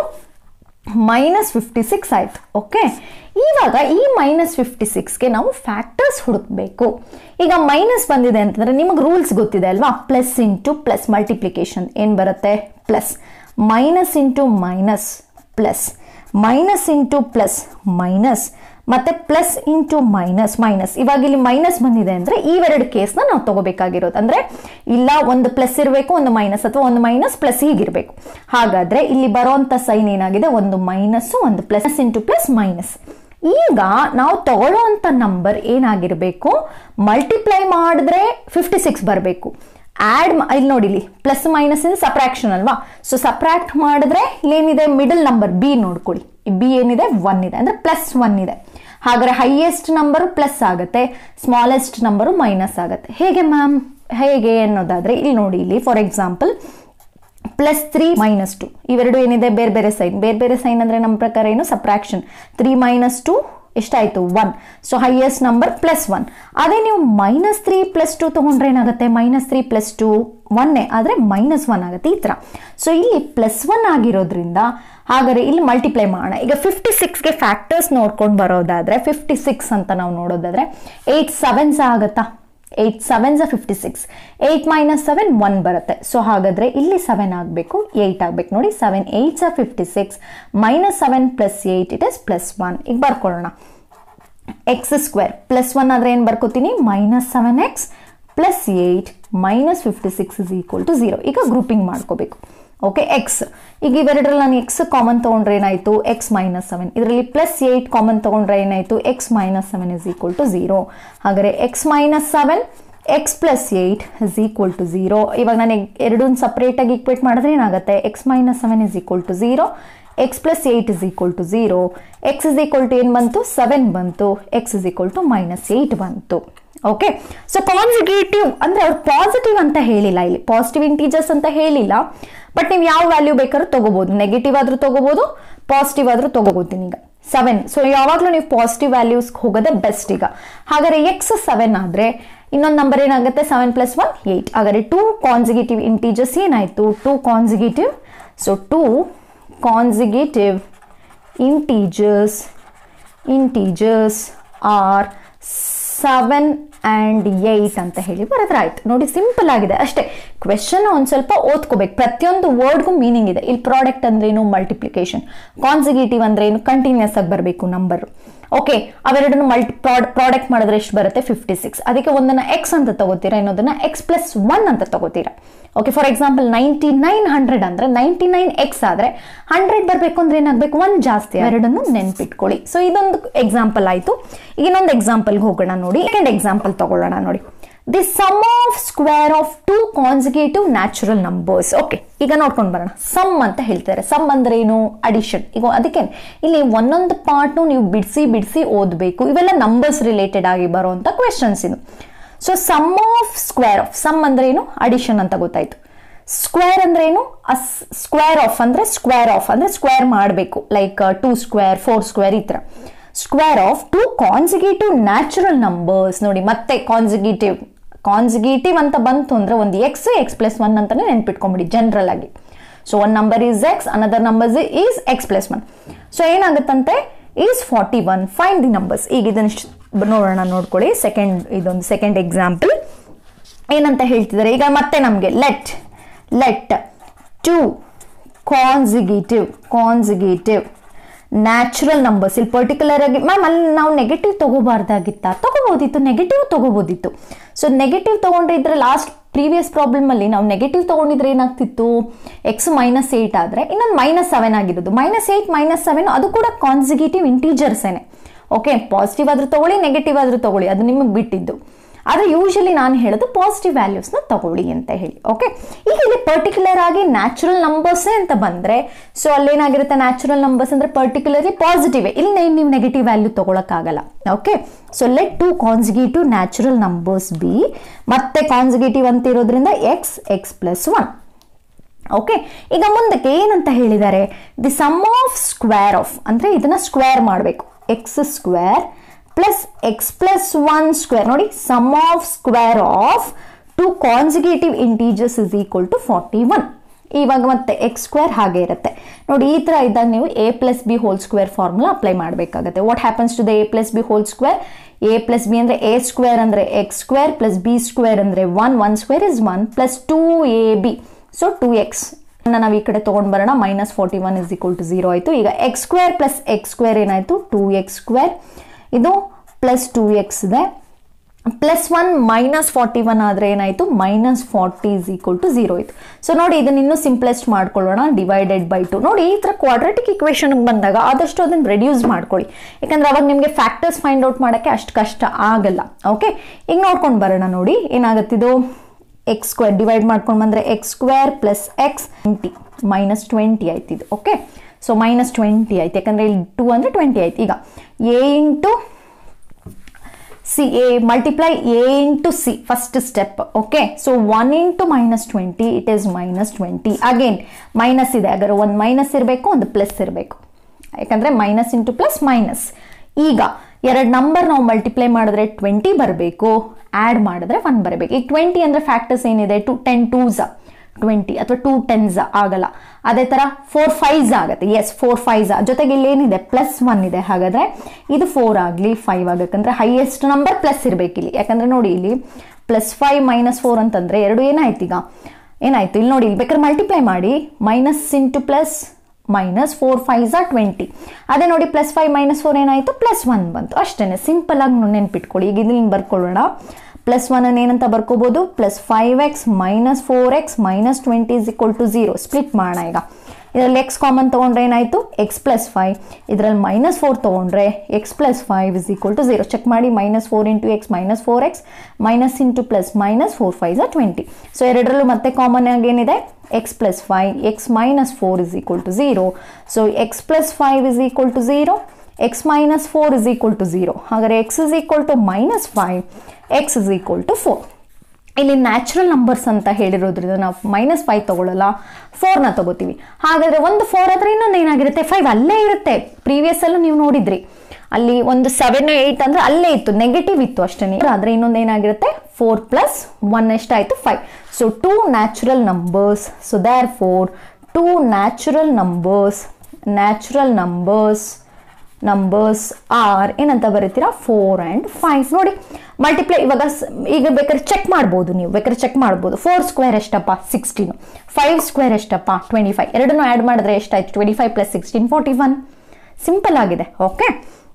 ಮೈನಸ್ ಫಿಫ್ಟಿ ಸಿಕ್ಸ್ ಆಯಿತು ಓಕೆ ಇವಾಗ ಈ ಮೈನಸ್ ಫಿಫ್ಟಿ ಸಿಕ್ಸ್ಗೆ ನಾವು ಫ್ಯಾಕ್ಟರ್ಸ್ ಹುಡುಕ್ಬೇಕು ಈಗ ಮೈನಸ್ ಬಂದಿದೆ ಅಂತಂದ್ರೆ ನಿಮಗೆ ರೂಲ್ಸ್ ಗೊತ್ತಿದೆ ಅಲ್ವಾ ಪ್ಲಸ್ ಇಂಟು ಪ್ಲಸ್ ಮಲ್ಟಿಪ್ಲಿಕೇಶನ್ ಏನು ಬರುತ್ತೆ plus minus into minus plus minus into plus minus ಮತ್ತೆ ಪ್ಲಸ್ ಇಂಟು ಮೈನಸ್ ಮೈನಸ್ ಇವಾಗ ಇಲ್ಲಿ ಮೈನಸ್ ಬಂದಿದೆ ಅಂದ್ರೆ ಇವೆರಡು ಕೇಸ್ನ ನಾವು ತಗೋಬೇಕಾಗಿರೋದು ಅಂದ್ರೆ ಇಲ್ಲ ಒಂದು ಪ್ಲಸ್ ಇರಬೇಕು ಒಂದು ಮೈನಸ್ ಅಥವಾ ಒಂದು ಮೈನಸ್ ಪ್ಲಸ್ ಹೀಗಿರಬೇಕು ಹಾಗಾದ್ರೆ ಇಲ್ಲಿ ಬರೋಂಥ ಸೈನ್ ಏನಾಗಿದೆ ಒಂದು ಮೈನಸ್ ಒಂದು ಪ್ಲಸ್ ಇಂಟು ಪ್ಲಸ್ ಮೈನಸ್ ಈಗ ನಾವು ತಗೊಳ್ಳೋವಂಥ ನಂಬರ್ ಏನಾಗಿರಬೇಕು ಮಲ್ಟಿಪ್ಲೈ ಮಾಡಿದ್ರೆ ಫಿಫ್ಟಿ ಸಿಕ್ಸ್ ಬರಬೇಕು ಆ್ಯಡ್ ಇಲ್ಲಿ ನೋಡಿ ಇಲ್ಲಿ ಪ್ಲಸ್ ಮೈನಸ್ ಇನ್ ಸಪ್ರಾಕ್ಷನ್ ಅಲ್ವಾ ಸೊ ಸಪ್ರಾಕ್ಟ್ ಮಾಡಿದ್ರೆ ಇಲ್ಲೇನಿದೆ ಮಿಡಲ್ ನಂಬರ್ ಬಿ ನೋಡ್ಕೊಳ್ಳಿ ಬಿ ಏನಿದೆ ಒನ್ ಇದೆ ಅಂದ್ರೆ ಪ್ಲಸ್ ಒನ್ ಇದೆ ಹಾಗಾದ್ರೆ ಹೈಯೆಸ್ಟ್ ನಂಬರು ಪ್ಲಸ್ ಆಗುತ್ತೆ ಸ್ಮಾಲೆಸ್ಟ್ ನಂಬರು ಮೈನಸ್ ಆಗುತ್ತೆ ಹೇಗೆ ಮ್ಯಾಮ್ ಹೇಗೆ ಅನ್ನೋದಾದ್ರೆ ಇಲ್ಲಿ ನೋಡಿ ಇಲ್ಲಿ for example plus three minus two ಇವೆರಡು ಏನಿದೆ ಬೇರೆ ಬೇರೆ ಸೈನ್ ಬೇರೆ ಬೇರೆ ಸೈನ್ ಅಂದರೆ ನಮ್ಮ ಪ್ರಕಾರ ಏನು ಸಪ್ರಾಕ್ಷನ್ ತ್ರೀ ಮೈನಸ್ ಟು ಎಷ್ಟಾಯಿತು one so highest number plus one ಅದೇ ನೀವು ಮೈನಸ್ ತ್ರೀ ಪ್ಲಸ್ ಟು ತೊಗೊಂಡ್ರೆ ಏನಾಗುತ್ತೆ ಮೈನಸ್ ತ್ರೀ ಪ್ಲಸ್ ಟು ಒನ್ನೇ ಆದರೆ ಮೈನಸ್ ಒನ್ ಆಗುತ್ತೆ ಈ ಥರ ಸೊ ಇಲ್ಲಿ ಪ್ಲಸ್ ಒನ್ ಆಗಿರೋದ್ರಿಂದ ಹಾಗಾದ್ರೆ ಇಲ್ಲಿ ಮಲ್ಟಿಪ್ಲೈ ಮಾಡೋಣ ಈಗ ಫಿಫ್ಟಿ ಸಿಕ್ಸ್ಗೆ ಫ್ಯಾಕ್ಟರ್ಸ್ ನೋಡ್ಕೊಂಡು ಬರೋದಾದರೆ ಫಿಫ್ಟಿ ಸಿಕ್ಸ್ ಅಂತ ನಾವು ನೋಡೋದಾದರೆ ಏಯ್ಟ್ ಸೆವೆನ್ಸ್ ಆಗುತ್ತಾ eight sevens fifty six eight minus seven one ಬರುತ್ತೆ ಸೊ ಹಾಗಾದರೆ ಇಲ್ಲಿ ಸೆವೆನ್ ಆಗಬೇಕು ಏಯ್ಟ್ ಆಗಬೇಕು ನೋಡಿ seven eights fifty six minus seven plus eight it is plus one ಈಗ ಬರ್ಕೊಳ್ಳೋಣ ಎಕ್ಸ್ ಸ್ಕ್ವೇರ್ ಪ್ಲಸ್ ಒನ್ ಆದರೆ ಏನು ಬರ್ಕೋತೀನಿ minus seven x plus eight minus fifty six is equal to zero ಈಗ ಗ್ರೂಪಿಂಗ್ ಮಾಡ್ಕೋಬೇಕು ಓಕೆ ಎಕ್ಸ್ ಈಗ ಇವೆರಡರಲ್ಲಿ ನಾನು ಎಕ್ಸ್ ಕಾಮನ್ ತೊಗೊಂಡ್ರೆ ಏನಾಯಿತು ಎಕ್ಸ್ ಮೈನಸ್ ಸೆವೆನ್ ಇದರಲ್ಲಿ ಪ್ಲಸ್ ಏಯ್ಟ್ ಕಾಮನ್ ತೊಗೊಂಡ್ರೆ ಏನಾಯಿತು x minus seven is equal to zero ಹಾಗಾದರೆ x minus seven x plus eight is equal to zero ಇವಾಗ ನಾನು ಎರಡನ್ನ ಸಪ್ರೇಟಾಗಿ ಈಕ್ವೇಟ್ ಮಾಡಿದ್ರೆ ಏನಾಗುತ್ತೆ x minus seven is equal to zero x plus eight is equal to zero x is equal to ಏನು ಬಂತು seven ಬಂತು x is equal to minus eight ಬಂತು ಓಕೆ ಸೊ ಕಾನ್ಸಿಗೇಟಿವ್ ಅಂದರೆ ಅವ್ರು ಪಾಸಿಟಿವ್ ಅಂತ ಹೇಳಿಲ್ಲ ಇಲ್ಲಿ ಪಾಸಿಟಿವ್ ಇಂಟೀಜರ್ಸ್ ಅಂತ ಹೇಳಿಲ್ಲ ಬಟ್ ನೀವು ಯಾವ ವ್ಯಾಲ್ಯೂ ಬೇಕಾದ್ರೂ ತಗೋಬೋದು ನೆಗೆಟಿವ್ ಆದರೂ ತಗೋಬೋದು ಪಾಸಿಟಿವ್ ಆದರೂ ತಗೋಬೋದು ಈಗ ಸೆವೆನ್ ಸೊ ಯಾವಾಗಲೂ ನೀವು ಪಾಸಿಟಿವ್ ವ್ಯಾಲ್ಯೂಸ್ಗೆ ಹೋಗೋದೇ ಬೆಸ್ಟ್ ಈಗ ಹಾಗಾದ್ರೆ ಎಕ್ಸ್ ಸೆವೆನ್ ಆದರೆ ಇನ್ನೊಂದು ನಂಬರ್ ಏನಾಗುತ್ತೆ ಸೆವೆನ್ ಪ್ಲಸ್ ಒನ್ ಏಯ್ಟ್ ಹಾಗಾದ್ರೆ ಟೂ ಕಾನ್ಸಿಗೇಟಿವ್ ಇಂಟೀಜರ್ಸ್ ಏನಾಯಿತು two consecutive so two consecutive integers integers are seven and eight ಅಂತ ಹೇಳಿ ಬರೆದ್ರೆ ಆಯ್ತು ನೋಡಿ ಸಿಂಪಲ್ ಆಗಿದೆ ಅಷ್ಟೇ ಕ್ವೆಶನ್ ಒಂದು ಸ್ವಲ್ಪ ಓದ್ಕೋಬೇಕು ಪ್ರತಿಯೊಂದು ವರ್ಡ್ಗೂ ಮೀನಿಂಗ್ ಇದೆ ಇಲ್ಲಿ ಪ್ರಾಡಕ್ಟ್ ಅಂದ್ರೆ ಏನು ಮಲ್ಟಿಪ್ಲಿಕೇಶನ್ ಕಾನ್ಸಿಗೇಟಿವ್ ಅಂದ್ರೆ ಏನು ಕಂಟಿನ್ಯೂಸ್ ಆಗಿ ಬರಬೇಕು ನಂಬರ್ ಓಕೆ ಅವೆರಡನ್ನು ಮಲ್ಟಿ ಪ್ರಾಡಕ್ಟ್ ಮಾಡಿದ್ರೆ ಎಷ್ಟು ಬರುತ್ತೆ ಫಿಫ್ಟಿ ಸಿಕ್ಸ್ ಅದಕ್ಕೆ ಒಂದನ್ನ ಎಕ್ಸ್ ಅಂತ ತಗೋತೀರಾ ಇನ್ನೊಂದನ್ನ ಎಕ್ಸ್ ಪ್ಲಸ್ ಒನ್ ಅಂತ ತಗೋತೀರಾ okay for example ninety nine hundred ಅಂದ್ರೆ ನೈಂಟಿ ನೈನ್ ಎಕ್ಸ್ ಆದ್ರೆ ಹಂಡ್ರೆಡ್ ಬರಬೇಕು ಅಂದ್ರೆ ಏನಾಗಬೇಕು ಒನ್ ಜಾಸ್ತಿ ಎರಡನ್ನು ನೆನ್ಪಿಟ್ಕೊಳ್ಳಿ ಸೊ ಇದೊಂದು ಎಕ್ಸಾಂಪಲ್ ಆಯ್ತು ಈಗ ಇನ್ನೊಂದು ಎಕ್ಸಾಂಪಲ್ಗೆ ಹೋಗೋಣ ನೋಡಿ ಸೆಕೆಂಡ್ ಎಕ್ಸಾಂಪಲ್ ತಗೊಳ್ಳೋಣ ನೋಡಿ the sum of square of two consecutive natural numbers okay ಈಗ ನೋಡ್ಕೊಂಡು ಬರೋಣ ಸಮ್ ಅಂತ ಹೇಳ್ತಾರೆ ಸಮ್ ಅಂದ್ರೆ ಏನು ಅಡಿಷನ್ ಈಗ ಅದಕ್ಕೆ ಇಲ್ಲಿ ಒಂದೊಂದು ಪಾರ್ಟ್ನು ನೀವು ಬಿಡಿಸಿ ಬಿಡಿಸಿ ಓದಬೇಕು ಇವೆಲ್ಲ ನಂಬರ್ಸ್ ರಿಲೇಟೆಡ್ ಆಗಿ ಬರುವಂತ ಕ್ವೆಶನ್ಸ್ ಇದು so sum of square of sum ಅಂದ್ರೆ ಏನು ಅಡಿಷನ್ ಅಂತ ಗೊತ್ತಾಯ್ತು ಸ್ಕ್ವೇರ್ ಅಂದ್ರೆ ಏನು ಸ್ಕ್ವೇರ್ ಆಫ್ ಅಂದ್ರೆ ಸ್ಕ್ವೇರ್ ಆಫ್ ಅಂದ್ರೆ ಸ್ಕ್ವೇರ್ ಮಾಡಬೇಕು like two square four square ಈ ತರ square of two consecutive natural numbers ನೋಡಿ ಮತ್ತೆ ಕಾನ್ಸಿಗೇಟಿವ್ ಕಾನ್ಸಿಗೇಟಿವ್ ಅಂತ ಬಂತು ಅಂದ್ರೆ ಒಂದು ಎಕ್ಸ್ ಎಕ್ಸ್ ಪ್ಲಸ್ ಒನ್ ಅಂತಾನೆ ನೆನ್ಪಿಟ್ಕೊಂಬಿಡಿ ಜನರಲ್ ಆಗಿ so one number is x another numbers is x plus one so ಏನಾಗುತ್ತಂತೆ is forty one find the numbers ಈಗ ಇದನ್ನ ನೋಡೋಣ ನೋಡ್ಕೊಳ್ಳಿ ಸೆಕೆಂಡ್ ಇದೊಂದು ಸೆಕೆಂಡ್ ಎಕ್ಸಾಂಪಲ್ ಏನಂತ ಹೇಳ್ತಿದ್ದಾರೆ ಈಗ ಮತ್ತೆ ನಮಗೆ let let two consecutive consecutive natural numbers ಇಲ್ಲಿ ಪರ್ಟಿಕ್ಯುಲರ್ ಆಗಿ ಮ್ಯಾಮ್ ಅಲ್ಲಿ ನಾವು ನೆಗೆಟಿವ್ ತಗೋಬಾರ್ದಾಗಿತ್ತ ತಗೋಬೋದಿತ್ತು ನೆಗೆಟಿವ್ ತಗೋಬೋದಿತ್ತು ಸೊ ನೆಗೆಟಿವ್ ತಗೊಂಡಿದ್ರೆ ಲಾಸ್ಟ್ ಪ್ರೀವಿಯಸ್ ಪ್ರಾಬ್ಲಮ್ ಅಲ್ಲಿ ನಾವು ನೆಗೆಟಿವ್ ತಗೊಂಡಿದ್ರೆ ಏನಾಗ್ತಿತ್ತು ಎಕ್ಸ್ ಮೈನಸ್ ಏಟ್ ಆದ್ರೆ ಇನ್ನೊಂದು ಮೈನಸ್ ಸೆವೆನ್ ಆಗಿರೋದು ಮೈನಸ್ ಏಟ್ ಮೈನಸ್ ಸೆವೆನ್ ಅದು ಕೂಡ ಕಾನ್ಸಿಗೇಟಿವ್ ಇಂಟೀಜರ್ಸೇನೆ ಓಕೆ ಪಾಸಿಟಿವ್ ಆದ್ರೂ ತಗೊಳ್ಳಿ ನೆಗೆಟಿವ್ ಆದ್ರೂ ತಗೊಳ್ಳಿ ಅದು ನಿಮಗೆ ಬಿಟ್ಟಿದ್ದು ಆದರೆ ಯೂಶಲಿ ನಾನು ಹೇಳೋದು ಪಾಸಿಟಿವ್ ವ್ಯಾಲ್ಯೂಸ್ನ ತಗೊಳ್ಳಿ ಅಂತ ಹೇಳಿ ಓಕೆ ಈಗ ಇಲ್ಲಿ ಪರ್ಟಿಕ್ಯುಲರ್ ಆಗಿ ನ್ಯಾಚುರಲ್ ನಂಬರ್ಸೇ ಅಂತ ಬಂದರೆ ಸೊ ಅಲ್ಲೇನಾಗಿರುತ್ತೆ ನ್ಯಾಚುರಲ್ ನಂಬರ್ಸ್ ಅಂದರೆ ಪರ್ಟಿಕ್ಯುಲರ್ಲಿ ಪಾಸಿಟಿವ್ ಇಲ್ಲಿ ನೀವು ನೆಗೆಟಿವ್ ವ್ಯಾಲ್ಯೂ ತಗೊಳಕ್ಕಾಗಲ್ಲ okay so let two consecutive natural numbers be ಮತ್ತೆ ಕಾನ್ಸಿಗೇಟಿವ್ ಅಂತ ಇರೋದ್ರಿಂದ x x plus one okay ಈಗ ಮುಂದಕ್ಕೆ ಏನಂತ ಹೇಳಿದ್ದಾರೆ the sum of square of ಅಂದರೆ ಇದನ್ನ ಸ್ಕ್ವೇರ್ ಮಾಡಬೇಕು x square plus x plus one square ನೋಡಿ sum of square of two consecutive integers is equal to forty one ಇವಾಗ ಮತ್ತೆ ಎಕ್ಸ್ ಸ್ಕ್ವೇರ್ ಹಾಗೆ ಇರುತ್ತೆ ನೋಡಿ ಈ ಥರ ಇದ್ದಾಗ ನೀವು a plus b whole square formula apply ಮಾಡಬೇಕಾಗುತ್ತೆ what happens to the a plus b whole square a plus b ಅಂದರೆ ಎ ಸ್ಕ್ವೇರ್ ಅಂದರೆ x square plus b square ಅಂದರೆ one one square is one plus two a b so two x ನಾವು ಈ ಕಡೆ ತೊಗೊಂಡು ಬರೋಣ minus forty one is equal to zero ಆಯಿತು ಈಗ x square plus x square ಏನಾಯಿತು ಟೂ ಎಕ್ಸ್ ಸ್ಕ್ವೇರ್ ಇದು ಪ್ಲಸ್ ಟೂ ಎಕ್ಸ್ ಇದೆ plus one minus forty one ಆದರೆ ಏನಾಯಿತು minus forty is equal to zero ಇತ್ತು ಸೊ ನೋಡಿ ಇದನ್ನ ಇನ್ನೂ ಸಿಂಪ್ಲೆಸ್ಟ್ ಮಾಡ್ಕೊಳ್ಳೋಣ ಡಿವೈಡೆಡ್ ಬೈ ಟು ನೋಡಿ ಈ ಥರ ಕ್ವಾಡ್ರೆಟಿಕ್ ಇಕ್ವೇಷನ್ಗೆ ಬಂದಾಗ ಆದಷ್ಟು ಅದನ್ನು ರೆಡ್ಯೂಸ್ ಮಾಡ್ಕೊಳ್ಳಿ ಯಾಕಂದ್ರೆ ಅವಾಗ ನಿಮಗೆ ಫ್ಯಾಕ್ಟರ್ಸ್ ಫೈಂಡ್ ಔಟ್ ಮಾಡೋಕ್ಕೆ ಅಷ್ಟು ಕಷ್ಟ ಆಗಲ್ಲ ಓಕೆ ಈಗ ನೋಡ್ಕೊಂಡು ಬರೋಣ ನೋಡಿ ಏನಾಗುತ್ತಿದು ಎಕ್ಸ್ ಸ್ಕ್ವೇರ್ ಡಿವೈಡ್ ಮಾಡ್ಕೊಂಡು ಬಂದರೆ x square plus x twenty minus twenty ಆಯ್ತು ಇದು ಓಕೆ ಸೊ ಮೈನಸ್ ಟ್ವೆಂಟಿ ಆಯ್ತು ಯಾಕಂದರೆ ಇಲ್ಲಿ ಟೂ ಅಂದರೆ ಟ್ವೆಂಟಿ ಆಯ್ತು ಈಗ a into c a multiply a into c first step okay so one into minus twenty it is minus twenty again minus ಇದೆ ಹಾಗಾದ್ರೆ ಒಂದು ಮೈನಸ್ ಇರಬೇಕು ಒಂದು ಪ್ಲಸ್ ಇರಬೇಕು ಯಾಕಂದರೆ ಮೈನಸ್ ಇಂಟು ಪ್ಲಸ್ ಮೈನಸ್ ಈಗ ಎರಡು ನಂಬರ್ ನಾವು ಮಲ್ಟಿಪ್ಲೈ ಮಾಡಿದ್ರೆ ಟ್ವೆಂಟಿ ಬರಬೇಕು ಆ್ಯಡ್ ಮಾಡಿದ್ರೆ ಒನ್ ಬರಬೇಕು ಈಗ ಟ್ವೆಂಟಿ ಅಂದರೆ ಫ್ಯಾಕ್ಟರ್ಸ್ ಏನಿದೆ ಟು ಟೆನ್ ಟೂಸ ಟ್ವೆಂಟಿ ಅಥವಾ ಟೂ ಟೆನ್ಸ್ ಆಗಲ್ಲ ಅದೇ ಥರ ಫೋರ್ ಫೈವ್ಸ್ ಆಗುತ್ತೆ ಎಸ್ ಫೋರ್ ಫೈವ್ಸ್ ಜೊತೆಗೆ ಇಲ್ಲಿ ಏನಿದೆ ಪ್ಲಸ್ ಒನ್ ಇದೆ ಹಾಗಾದರೆ ಇದು ಫೋರ್ ಆಗಲಿ ಫೈವ್ ಆಗಬೇಕಂದ್ರೆ ಹೈಯೆಸ್ಟ್ ನಂಬರ್ ಪ್ಲಸ್ ಇರಬೇಕು ಇಲ್ಲಿ ಯಾಕಂದರೆ ನೋಡಿ ಇಲ್ಲಿ ಪ್ಲಸ್ ಫೈವ್ ಮೈನಸ್ ಫೋರ್ ಅಂತಂದರೆ ಎರಡು ಏನಾಯ್ತು ಈಗ ಏನಾಯ್ತು ಇಲ್ಲಿ ನೋಡಿ ಇಲ್ಲಿ ಬೇಕಾದ್ರೆ ಮಲ್ಟಿಪ್ಲೈ ಮಾಡಿ minus into plus minus four five ಝಾ ಟ್ವೆಂಟಿ ಅದೇ ನೋಡಿ ಪ್ಲಸ್ ಫೈವ್ ಮೈನಸ್ ಫೋರ್ ಏನಾಯಿತು ಪ್ಲಸ್ ಒನ್ ಬಂತು ಅಷ್ಟೇ ಸಿಂಪಲ್ ಆಗಿ ನೆನ್ಪಿಟ್ಕೊಳ್ಳಿ ಈಗ ಇದನ್ನ ಬರ್ಕೊಳ್ಳೋಣ ಪ್ಲಸ್ ಒನ್ ಅನ್ನು ಏನಂತ ಬರ್ಕೋಬೋದು plus five x minus four x minus twenty is equal to zero split ಮಾಡೋಣ ಈಗ ಇದರಲ್ಲಿ ಎಕ್ಸ್ ಕಾಮನ್ ತೊಗೊಂಡ್ರೆ ಏನಾಯಿತು ಎಕ್ಸ್ ಪ್ಲಸ್ ಫೈವ್ ಇದರಲ್ಲಿ ಮೈನಸ್ ಫೋರ್ ತೊಗೊಂಡ್ರೆ x plus five is equal to zero check ಮಾಡಿ minus four into x minus four x minus into plus minus four five ಝ twenty so ಎರಡರಲ್ಲೂ ಮತ್ತೆ ಕಾಮನ್ ಆಗಿ ಏನಿದೆ x plus five x minus four is equal to zero so x plus five is equal to zero x minus four is equal to zero ಹಾಗಾದರೆ x is equal to minus five x is equal to four ಇಲ್ಲಿ natural numbers ಅಂತ ಹೇಳಿರೋದ್ರಿಂದ ನಾವು minus five ತಗೊಳ್ಳಲ್ಲ ಫೋರ್ನ ತಗೋತೀವಿ ಹಾಗಾದರೆ ಒಂದು four ಆದರೆ ಇನ್ನೊಂದು ಏನಾಗಿರುತ್ತೆ ಫೈವ್ ಅಲ್ಲೇ ಇರುತ್ತೆ ಪ್ರೀವಿಯಸ್ ಅಲ್ಲೂ ನೀವು ನೋಡಿದ್ರಿ ಅಲ್ಲಿ ಒಂದು ಸೆವೆನ್ ಏಯ್ಟ್ ಅಂದರೆ ಅಲ್ಲೇ ಇತ್ತು ನೆಗೆಟಿವ್ ಇತ್ತು ಅಷ್ಟೇ ಆದರೆ ಇನ್ನೊಂದು ಏನಾಗಿರುತ್ತೆ ಫೋರ್ ಪ್ಲಸ್ ಒನ್ ಎಷ್ಟಾಯಿತು five so two natural numbers so there four two natural numbers natural numbers numbers are ಏನಂತ ಬರೀತೀರಾ ಫೋರ್ ಆ್ಯಂಡ್ ಫೈವ್ ನೋಡಿ ಮಲ್ಟಿಪ್ಲೈ ಇವಾಗ ಈಗ ಬೇಕಾದ್ರೆ ಚೆಕ್ ಮಾಡ್ಬೋದು ನೀವು ಬೇಕಾದ್ರೆ ಚೆಕ್ ಮಾಡ್ಬೋದು ಫೋರ್ ಸ್ಕ್ವೇರ್ ಎಷ್ಟಪ್ಪ ಸಿಕ್ಸ್ಟೀನು ಫೈವ್ ಸ್ಕ್ವೇರ್ ಎಷ್ಟಪ್ಪ ಟ್ವೆಂಟಿ ಫೈವ್ ಎರಡನ್ನೂ ಆ್ಯಡ್ ಮಾಡಿದ್ರೆ ಎಷ್ಟಾಯ್ತು twenty five plus sixteen forty one simple ಆಗಿದೆ ಓಕೆ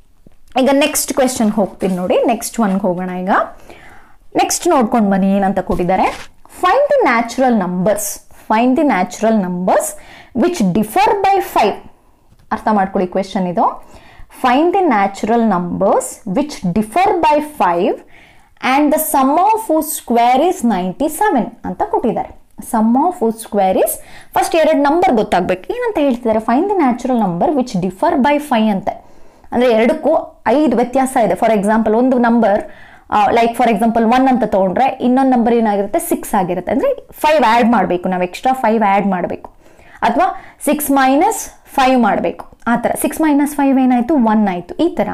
ಈಗ ನೆಕ್ಸ್ಟ್ ಕ್ವೆಶನ್ ಹೋಗ್ತೀನಿ ನೋಡಿ ನೆಕ್ಸ್ಟ್ ಒನ್ಗೆ ಹೋಗೋಣ ಈಗ ನೆಕ್ಸ್ಟ್ ನೋಡ್ಕೊಂಡು ಬನ್ನಿ ಏನಂತ ಕೊಟ್ಟಿದ್ದಾರೆ find the natural numbers find the natural numbers which differ by five ಅರ್ಥ ಮಾಡ್ಕೊಳ್ಳಿ ಕ್ವೆಶನ್ ಇದು find the natural numbers which differ by five and the sum of whose square is ninety seven ಅಂತ ಕೊಟ್ಟಿದ್ದಾರೆ sum of whose square is first ಎರಡು number ಗೊತ್ತಾಗ್ಬೇಕು ಏನಂತ ಹೇಳ್ತಿದ್ದಾರೆ find the natural number which differ by five ಅಂತೆ ಅಂದರೆ ಎರಡಕ್ಕೂ ಐದು ವ್ಯತ್ಯಾಸ ಇದೆ ಫಾರ್ ಎಕ್ಸಾಂಪಲ್ ಒಂದು number like for example one ಅಂತ ತೊಗೊಂಡ್ರೆ ಇನ್ನೊಂದು ನಂಬರ್ ಏನಾಗಿರುತ್ತೆ ಸಿಕ್ಸ್ ಆಗಿರುತ್ತೆ ಅಂದರೆ ಫೈವ್ ಆ್ಯಡ್ ಮಾಡಬೇಕು ನಾವು ಎಕ್ಸ್ಟ್ರಾ ಫೈವ್ ಆ್ಯಡ್ ಮಾಡಬೇಕು ಅಥವಾ ಸಿಕ್ಸ್ ಮೈನಸ್ ಫೈವ್ ಮಾಡಬೇಕು ಆ ಥರ ಸಿಕ್ಸ್ ಮೈನಸ್ ಫೈವ್ ಏನಾಯಿತು ಒನ್ ಆಯಿತು ಈ ಥರ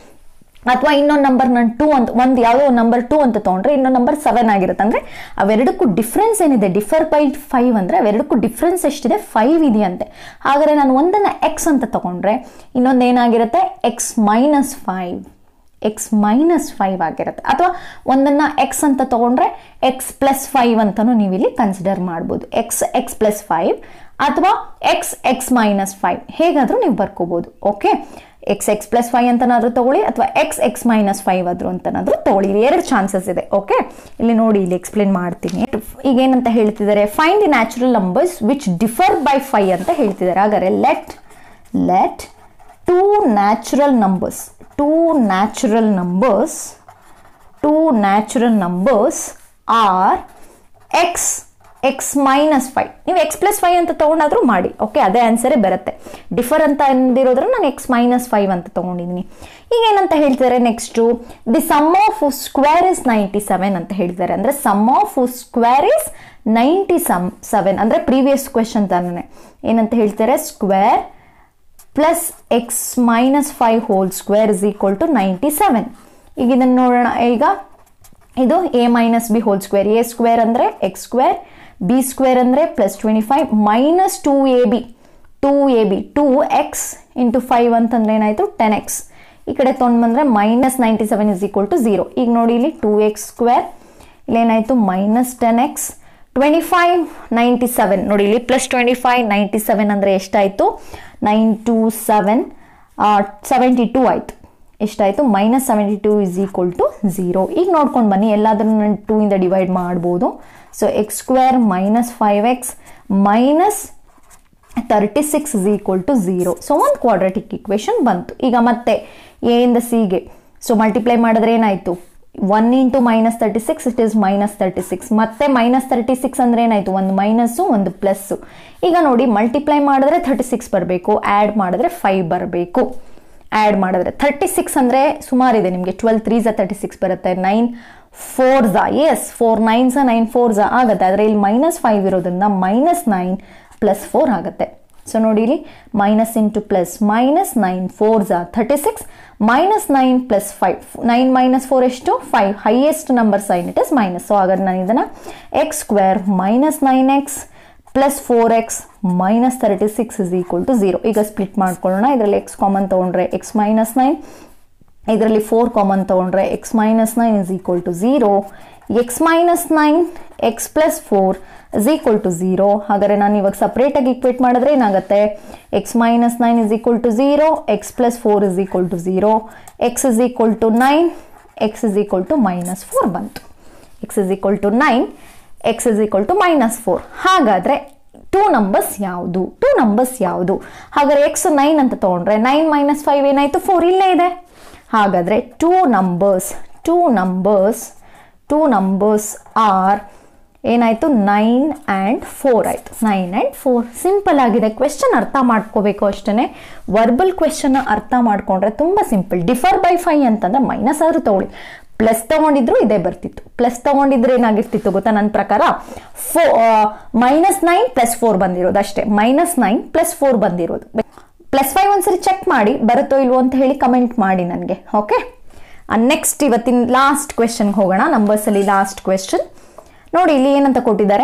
ಅಥವಾ ಇನ್ನೊಂದು ನಂಬರ್ ನಾನು ಟೂ ಅಂತ ಒಂದು ಯಾವುದೋ ಒಂದು ನಂಬರ್ ಟೂ ಅಂತ ತೊಗೊಂಡ್ರೆ ಇನ್ನೊಂದು ನಂಬರ್ ಸೆವೆನ್ ಆಗಿರುತ್ತೆ ಅಂದರೆ ಅವೆರಡಕ್ಕೂ ಡಿಫ್ರೆನ್ಸ್ ಏನಿದೆ ಡಿಫರ್ ಬೈ ಫೈವ್ ಅಂದರೆ ಅವೆರಡಕ್ಕೂ ಡಿಫ್ರೆನ್ಸ್ ಎಷ್ಟಿದೆ ಫೈವ್ ಇದೆಯಂತೆ ಹಾಗಾದರೆ ನಾನು ಒಂದನ್ನು ಎಕ್ಸ್ ಅಂತ ತೊಗೊಂಡ್ರೆ ಇನ್ನೊಂದು ಏನಾಗಿರುತ್ತೆ x minus five x minus five ಆಗಿರುತ್ತೆ ಅಥವಾ ಒಂದನ್ನು ಎಕ್ಸ್ ಅಂತ ತೊಗೊಂಡ್ರೆ ಎಕ್ಸ್ ಪ್ಲಸ್ ಫೈವ್ ಅಂತಲೂ ನೀವು ಇಲ್ಲಿ ಕನ್ಸಿಡರ್ ಮಾಡ್ಬೋದು ಎಕ್ಸ್ ಎಕ್ಸ್ ಪ್ಲಸ್ ಫೈವ್ ಅಥವಾ ಎಕ್ಸ್ ಎಕ್ಸ್ ಮೈನಸ್ ಫೈವ್ ಹೇಗಾದರೂ ನೀವು ಬರ್ಕೋಬೋದು okay x x plus five ಅಂತನಾದ್ರೂ ತಗೊಳ್ಳಿ ಅಥವಾ ಎಕ್ಸ್ ಎಕ್ಸ್ ಮೈನಸ್ ಫೈವ್ ಆದರೂ ಅಂತನಾದ್ರೂ ತಗೊಳ್ಳಿ ಇಲ್ಲಿ ಎರಡು ಚಾನ್ಸಸ್ ಇದೆ ಓಕೆ ಇಲ್ಲಿ ನೋಡಿ ಇಲ್ಲಿ ಎಕ್ಸ್ಪ್ಲೇನ್ ಮಾಡ್ತೀನಿ ಈಗ ಏನಂತ ಹೇಳ್ತಿದ್ದಾರೆ find the natural numbers which differ by five ಅಂತ ಹೇಳ್ತಿದ್ದಾರೆ ಹಾಗಾದ್ರೆ let let two natural numbers two natural numbers two natural numbers are x x minus five ನೀವು ಎಕ್ಸ್ ಪ್ಲಸ್ ಫೈವ್ ಅಂತ ತೊಗೊಂಡಾದ್ರೂ ಮಾಡಿ ಓಕೆ ಅದೇ ಆನ್ಸರೇ ಬರುತ್ತೆ ಡಿಫರ್ ಅಂತ ಅಂದಿರೋದ್ರೆ ನಾನು ಎಕ್ಸ್ ಮೈನಸ್ ಫೈವ್ ಅಂತ ತೊಗೊಂಡಿದ್ದೀನಿ ಈಗ ಏನಂತ ಹೇಳ್ತಾರೆ next the sum of square is ninety seven ಅಂತ ಹೇಳ್ತಾರೆ ಅಂದರೆ sum of square is ninety sum seven ಅಂದರೆ ಪ್ರೀವಿಯಸ್ ಕ್ವೆಶನ್ ತಾನೇ ಏನಂತ ಹೇಳ್ತಾರೆ square plus x minus five whole square is equal to ninety seven ಈಗ ಇದನ್ನು ನೋಡೋಣ ಈಗ ಇದು a minus b whole square a square ಅಂದರೆ ಎಕ್ಸ್ ಸ್ಕ್ವೇರ್ ಬಿ ಸ್ಕ್ವೇರ್ ಅಂದರೆ plus twenty five minus two a b two a b two X into five ಅಂತಂದ್ರೆ ಏನಾಯಿತು ten x ಈ ಕಡೆ ತೊಗೊಂಡು ಬಂದರೆ minus ninety seven is equal to zero ಈಗ ನೋಡಿ ಇಲ್ಲಿ ಟೂ ಎಕ್ಸ್ ಸ್ಕ್ವೇರ್ ಇಲ್ಲೇನಾಯಿತು minus ten x twenty five ninety seven ನೋಡಿ ಇಲ್ಲಿ plus twenty five ninety seven ಅಂದರೆ ಎಷ್ಟಾಯಿತು nine to seven seventy two ಆಯಿತು ಎಷ್ಟಾಯಿತು minus seventy two is equal to zero ಈಗ ನೋಡ್ಕೊಂಡು ಬನ್ನಿ ಎಲ್ಲಾದ್ರೂ ನಾನು ಟೂ ಇಂದ ಡಿವೈಡ್ ಮಾಡ್ಬೋದು so x square minus five x minus thirty six is equal to zero so ಒಂದು ಕ್ವಾಡ್ರೆಟಿಕ್ ಇಕ್ವೇಶನ್ ಬಂತು ಈಗ ಮತ್ತೆ ಎ ಇಂದ ಸಿಗೆ ಸೊ ಮಲ್ಟಿಪ್ಲೈ ಮಾಡಿದ್ರೆ ಏನಾಯಿತು one into minus thirty six it is minus thirty six ಮತ್ತೆ ಮೈನಸ್ ತರ್ಟಿ ಸಿಕ್ಸ್ ಅಂದರೆ ಏನಾಯಿತು ಒಂದು ಮೈನಸ್ಸು ಒಂದು ಪ್ಲಸ್ಸು ಈಗ ನೋಡಿ ಮಲ್ಟಿಪ್ಲೈ ಮಾಡಿದ್ರೆ ಥರ್ಟಿ ಸಿಕ್ಸ್ ಬರಬೇಕು ಆ್ಯಡ್ ಮಾಡಿದ್ರೆ ಫೈವ್ ಬರಬೇಕು ಆ್ಯಡ್ ಮಾಡಿದ್ರೆ ಥರ್ಟಿ ಸಿಕ್ಸ್ ಅಂದರೆ ಸುಮಾರಿದೆ ನಿಮಗೆ ಟ್ವೆಲ್ ತ್ರೀ ಝ ತರ್ಟಿ ಸಿಕ್ಸ್ ಬರುತ್ತೆ ನೈನ್ ಫೋರ್ ಝ ಎಸ್ ಫೋರ್ ನೈನ್ ಝ ನೈನ್ ಫೋರ್ ಝ ಆಗುತ್ತೆ ಆದರೆ ಇಲ್ಲಿ ಮೈನಸ್ ಫೈವ್ ಇರೋದ್ರಿಂದ ಮೈನಸ್ ನೈನ್ ಪ್ಲಸ್ ಫೋರ್ ಆಗುತ್ತೆ ಸೊ ನೋಡಿ ಇಲ್ಲಿ minus into plus minus nine four ಝ thirty six minus nine plus five nine minus four ಎಷ್ಟು five highest number sign it is minus so ಹಾಗಾದ್ರೆ ನಾನು ಇದನ್ನು x square minus nine x plus four x minus thirty six is equal to zero ಈಗ split ಮಾಡ್ಕೊಳ್ಳೋಣ ಇದರಲ್ಲಿ x common ತೊಗೊಂಡ್ರೆ x minus nine ಇದರಲ್ಲಿ four common ತೊಗೊಂಡ್ರೆ x minus nine is equal to zero x minus nine x plus four is equal to zero ಹಾಗಾದರೆ ನಾನು ಇವಾಗ ಸಪ್ರೇಟಾಗಿ ಇಕ್ವೇಟ್ ಮಾಡಿದ್ರೆ ಏನಾಗುತ್ತೆ x minus nine is equal to zero x plus four is equal to zero x is equal to nine x is equal to minus four ಬಂತು x is equal to nine x is equal to minus four ಹಾಗಾದರೆ two numbers ಯಾವುದು two numbers ಯಾವುದು ಹಾಗಾದ್ರೆ x nine ಅಂತ ತೊಗೊಂಡ್ರೆ nine minus five ಏನಾಯಿತು four ಇಲ್ಲೇ ಇದೆ ಹಾಗಾದರೆ two numbers two numbers two numbers are ಏನಾಯಿತು ನೈನ್ ಆ್ಯಂಡ್ ಫೋರ್ ಆಯಿತು ನೈನ್ ಆ್ಯಂಡ್ ಫೋರ್ ಸಿಂಪಲ್ ಆಗಿದೆ ಕ್ವೆಶನ್ ಅರ್ಥ ಮಾಡ್ಕೋಬೇಕು ಅಷ್ಟೇ ವರ್ಬಲ್ ಕ್ವೆಶನ್ ಅರ್ಥ ಮಾಡ್ಕೊಂಡ್ರೆ ತುಂಬ ಸಿಂಪಲ್ ಡಿಫರ್ ಬೈ ಫೈ ಅಂತಂದ್ರೆ ಮೈನಸ್ ಆದರೂ ತೊಗೊಳ್ಳಿ ಪ್ಲಸ್ ತಗೊಂಡಿದ್ರು ಇದೇ ಬರ್ತಿತ್ತು ಪ್ಲಸ್ ತಗೊಂಡಿದ್ರೆ ಏನಾಗಿರ್ತಿತ್ತು ಗೊತ್ತಾ ನನ್ನ ಪ್ರಕಾರ four minus nine plus four ಬಂದಿರೋದು ಅಷ್ಟೇ ಮೈನಸ್ ನೈನ್ ಪ್ಲಸ್ ಫೋರ್ ಬಂದಿರೋದು ಪ್ಲಸ್ ಫೈವ್ ಒಂದ್ಸರಿ ಚೆಕ್ ಮಾಡಿ ಬರುತ್ತೋ ಇಲ್ವೋ ಅಂತ ಹೇಳಿ ಕಮೆಂಟ್ ಮಾಡಿ ನನಗೆ ಓಕೆ ನೆಕ್ಸ್ಟ್ ಇವತ್ತಿನ ಲಾಸ್ಟ್ ಕ್ವೆಶನ್ಗೆ ಹೋಗೋಣ ನಂಬರ್ಸಲ್ಲಿ ಲಾಸ್ಟ್ ಕ್ವೆಶನ್ ನೋಡಿ ಇಲ್ಲಿ ಏನಂತ ಕೊಟ್ಟಿದ್ದಾರೆ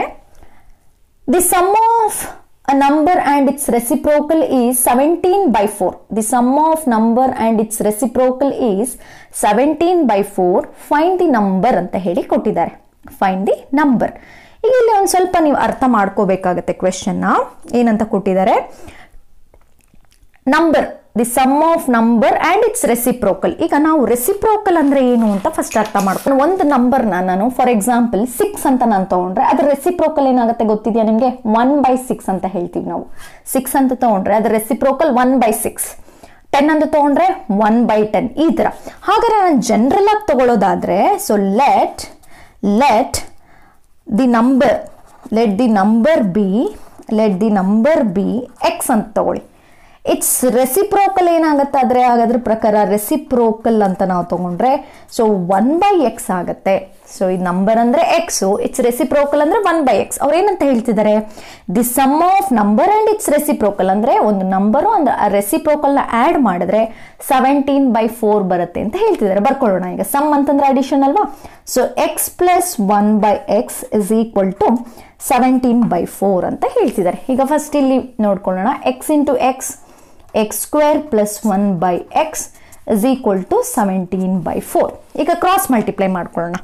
the sum of a number and its reciprocal is 17 by 4. The sum of number and its reciprocal is 17 by 4. Find the number ಅಂತ ಹೇಳಿ ಕೊಟ್ಟಿದ್ದಾರೆ ಫೈನ್ ದಿ ನಂಬರ್ ಈಗ ಇಲ್ಲಿ ಒಂದು ಸ್ವಲ್ಪ ನೀವು ಅರ್ಥ ಮಾಡ್ಕೋಬೇಕಾಗತ್ತೆ ಕ್ವೆಶನ್ನ ಏನಂತ ಕೊಟ್ಟಿದ್ದಾರೆ number the sum of number and it's reciprocal ಈಗ ನಾವು ರೆಸಿಪ್ರೋಕಲ್ ಅಂದರೆ ಏನು ಅಂತ ಫಸ್ಟ್ ಅರ್ಥ ಮಾಡ್ಕೊಂಡು ಒಂದು ನಂಬರ್ನ ನಾನು ಫಾರ್ ಎಕ್ಸಾಂಪಲ್ ಸಿಕ್ಸ್ ಅಂತ ನಾನು ತೊಗೊಂಡ್ರೆ ಅದ್ರ ರೆಸಿಪ್ರೋಕಲ್ ಏನಾಗುತ್ತೆ ಗೊತ್ತಿದೆಯಾ ನಿಮಗೆ ಒನ್ ಬೈ ಸಿಕ್ಸ್ ಅಂತ ಹೇಳ್ತೀವಿ ನಾವು ಸಿಕ್ಸ್ ಅಂತ ತೊಗೊಂಡ್ರೆ ಅದ್ರ reciprocal one by six ten ಅಂತ ತೊಗೊಂಡ್ರೆ ಒನ್ ಬೈ ಟೆನ್ ಈ ಥರ ಹಾಗಾದ್ರೆ ನಾನು ಜನರಲ್ ಆಗಿ ತಗೊಳ್ಳೋದಾದ್ರೆ so let let the number let the number b let the number b x ಅಂತ ತಗೊಳ್ಳಿ ಇಟ್ಸ್ ರೆಸಿಪ್ರೋಕಲ್ ಏನಾಗುತ್ತೆ ಆದರೆ ಹಾಗಾದ್ರ ಪ್ರಕಾರ ರೆಸಿಪ್ರೋಕಲ್ ಅಂತ ನಾವು ತಗೊಂಡ್ರೆ ಸೊ ಒನ್ ಬೈ ಎಕ್ಸ್ ಆಗುತ್ತೆ ಸೊ ಈ ನಂಬರ್ ಅಂದರೆ ಎಕ್ಸು ಇಟ್ಸ್ ರೆಸಿಪ್ರೋಕಲ್ ಅಂದರೆ ಒನ್ ಬೈ ಎಕ್ಸ್ ಅವ್ರು ಏನಂತ ಹೇಳ್ತಿದ್ದಾರೆ the sum of number and it's reciprocal ಅಂದರೆ ಒಂದು ನಂಬರು ಅಂದ್ರೆ ಆ ರೆಸಿಪ್ರೋಕಲ್ನ ಆ್ಯಡ್ ಮಾಡಿದ್ರೆ ಸೆವೆಂಟೀನ್ ಬೈ ಫೋರ್ ಬರುತ್ತೆ ಅಂತ ಹೇಳ್ತಿದ್ದಾರೆ ಬರ್ಕೊಳ್ಳೋಣ ಈಗ ಸಮ್ ಅಂತಂದ್ರೆ ಅಡಿಷನ್ ಅಲ್ವಾ so x plus one by x is equal to seventeen by four ಅಂತ ಹೇಳ್ತಿದ್ದಾರೆ ಈಗ ಫಸ್ಟ್ ಇಲ್ಲಿ ನೋಡ್ಕೊಳ್ಳೋಣ x into x x square plus one by x is equal to seventeen by four ಈಗ ಕ್ರಾಸ್ ಮಲ್ಟಿಪ್ಲೈ ಮಾಡ್ಕೊಳ್ಳೋಣ